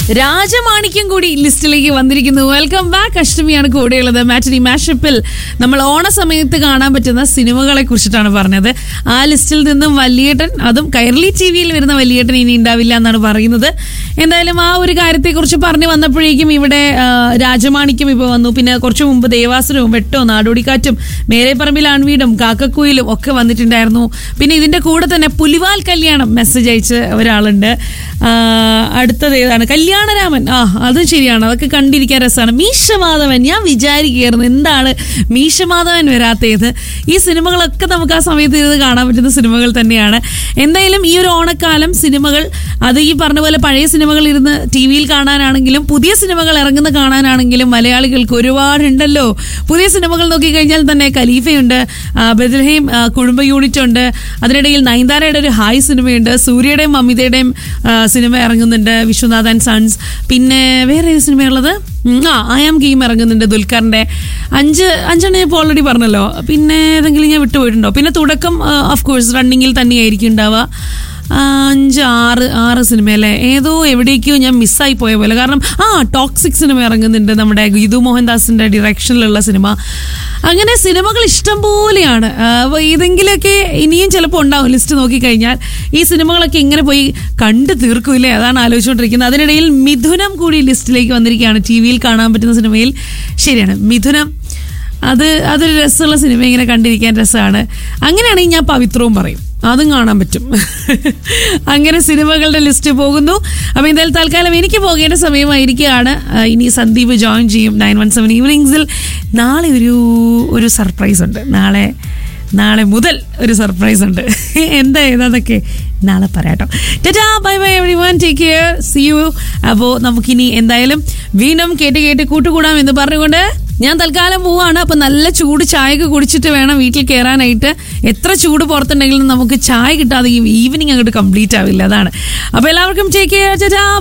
രാജമാണിക്യം കൂടി ലിസ്റ്റിലേക്ക് വന്നിരിക്കുന്നു വെൽക്കം ബാക്ക് അഷ്ടമിയാണ് കൂടെയുള്ളത് മാറ്റനി മാഷപ്പിൽ നമ്മൾ ഓണ സമയത്ത് കാണാൻ പറ്റുന്ന സിനിമകളെ കുറിച്ചിട്ടാണ് പറഞ്ഞത് ആ ലിസ്റ്റിൽ നിന്നും വലിയേട്ടൻ അതും കൈരളി ടി വിയിൽ വരുന്ന വലിയേട്ടൻ ഇനി ഉണ്ടാവില്ല എന്നാണ് പറയുന്നത് എന്തായാലും ആ ഒരു കാര്യത്തെക്കുറിച്ച് പറഞ്ഞു വന്നപ്പോഴേക്കും ഇവിടെ ആ, രാജമാണിക്യം ഇപ്പോൾ വന്നു പിന്നെ കുറച്ചു മുമ്പ് ദേവാസുരവും വെട്ടോ നാടോടിക്കാറ്റും മേരെപ്പറമ്പിൽ ആൺവീടും കാക്കക്കുയിലും ഒക്കെ വന്നിട്ടുണ്ടായിരുന്നു പിന്നെ ഇതിന്റെ കൂടെ തന്നെ പുലിവാൽ കല്യാണം മെസ്സേജ് അയച്ച് ഒരാളുണ്ട് ആ, അടുത്തത് ഏതാണ് കല്യാണരാമൻ ആ അതും ശരിയാണ് അതൊക്കെ കണ്ടിരിക്കാൻ രസമാണ് മീശമാധവൻ ഞാൻ വിചാരിക്കുകയായിരുന്നു എന്താണ് മീശമാധവൻ വരാത്തത് ഈ സിനിമകളൊക്കെ നമുക്ക് ആ സമയത്ത് ഇരുന്ന് കാണാൻ പറ്റുന്ന സിനിമകൾ തന്നെയാണ് എന്തായാലും ഈ ഒരു ഓണക്കാലം സിനിമകൾ അത് ഈ പറഞ്ഞ പോലെ പഴയ സിനിമകൾ ഇരുന്ന് ടി വിയിൽ കാണാനാണെങ്കിലും പുതിയ സിനിമകൾ ഇറങ്ങുന്ന കാണാനാണെങ്കിലും മലയാളികൾക്ക് ഒരുപാടുണ്ടല്ലോ പുതിയ സിനിമകൾ നോക്കിക്കഴിഞ്ഞാൽ തന്നെ ഖലീഫയുണ്ട് ആ, ബദൽഹേം ആ, കുടുംബ യൂണിറ്റ് ഉണ്ട് അതിനിടയിൽ നയൻതാരയുടെ ഒരു ഹായ് സിനിമയുണ്ട് സൂര്യയുടെയും അമിതയുടെയും ആ, സിനിമ ഇറങ്ങുന്നുണ്ട് വിശ്വനാഥ് ആൻഡ് സൺസ് പിന്നെ വേറെ ഏത് സിനിമയുള്ളത് ഉം, ആ ഐ ആം ഗെയിം ഇറങ്ങുന്നുണ്ട് ദുൽഖറിന്റെ അഞ്ച് അഞ്ചെണ്ണം ഞാൻ ഇപ്പോൾ ഓൾറെഡി പറഞ്ഞല്ലോ പിന്നെ ഏതെങ്കിലും ഞാൻ വിട്ടുപോയിട്ടുണ്ടോ പിന്നെ തുടക്കം ഓഫ് കോഴ്സ് റണ്ണിങ്ങിൽ തന്നെയായിരിക്കും ഉണ്ടാവുക ആ, അഞ്ച് ആറ് ആറ് സിനിമയല്ലേ ഏതോ എവിടേക്കോ ഞാൻ മിസ്സായി പോയ പോലെ കാരണം ആ ടോക്സിക് സിനിമ ഇറങ്ങുന്നുണ്ട് നമ്മുടെ ഗീതു മോഹൻദാസിന്റെ ഡിറക്ഷനിലുള്ള സിനിമ അങ്ങനെ സിനിമകൾ ഇഷ്ടം പോലെയാണ് ആ, അപ്പൊ ഏതെങ്കിലുമൊക്കെ ഇനിയും ചിലപ്പോൾ ഉണ്ടാവും ലിസ്റ്റ് നോക്കിക്കഴിഞ്ഞാൽ ഈ സിനിമകളൊക്കെ ഇങ്ങനെ പോയി കണ്ടു തീർക്കൂലേ അതാണ് ആലോചിച്ചുകൊണ്ടിരിക്കുന്നത് അതിനിടയിൽ മിഥുനം കൂടി ലിസ്റ്റിലേക്ക് വന്നിരിക്കുകയാണ് ടി വിയിൽ കാണാൻ പറ്റുന്ന സിനിമയിൽ ശരിയാണ് മിഥുനം അത് അതൊരു രസമുള്ള സിനിമ ഇങ്ങനെ കണ്ടിരിക്കാൻ രസമാണ് അങ്ങനെയാണെങ്കിൽ ഞാൻ പവിത്രവും പറയും അതും കാണാൻ പറ്റും അങ്ങനെ സിനിമകളുടെ ലിസ്റ്റ് പോകുന്നു അപ്പോൾ എന്തായാലും തൽക്കാലം എനിക്ക് പോകേണ്ട സമയമായിരിക്കുകയാണ് ആ, ഇനി സന്ദീപ് ജോയിൻ ചെയ്യും നയൻ വൺ സെവൻ ഈവനിങ്സിൽ നാളെ ഒരു ഒരു സർപ്രൈസ് ഉണ്ട് നാളെ നാളെ മുതൽ ഒരു സർപ്രൈസ് ഉണ്ട് എന്താ ഏതാന്നൊക്കെ നാളെ പറയാട്ടോ tata bye bye everyone take care see you അപ്പോൾ നമുക്കിനി എന്തായാലും വീണ്ടും കേട്ട് കേട്ട് കൂട്ടുകൂടാം എന്ന് പറഞ്ഞുകൊണ്ട് ഞാൻ തൽക്കാലം പോവാണ് അപ്പൊ നല്ല ചൂട് ചായയൊക്കെ കുടിച്ചിട്ട് വേണം വീട്ടിൽ കയറാനായിട്ട് എത്ര ചൂട് പുറത്തുണ്ടെങ്കിലും നമുക്ക് ചായ കിട്ടാതെ ഈ ഈവനിങ് അങ്ങോട്ട് കംപ്ലീറ്റ് ആവില്ല അതാണ് അപ്പൊ എല്ലാവർക്കും ടേക്ക് കെയർ ടാറ്റാ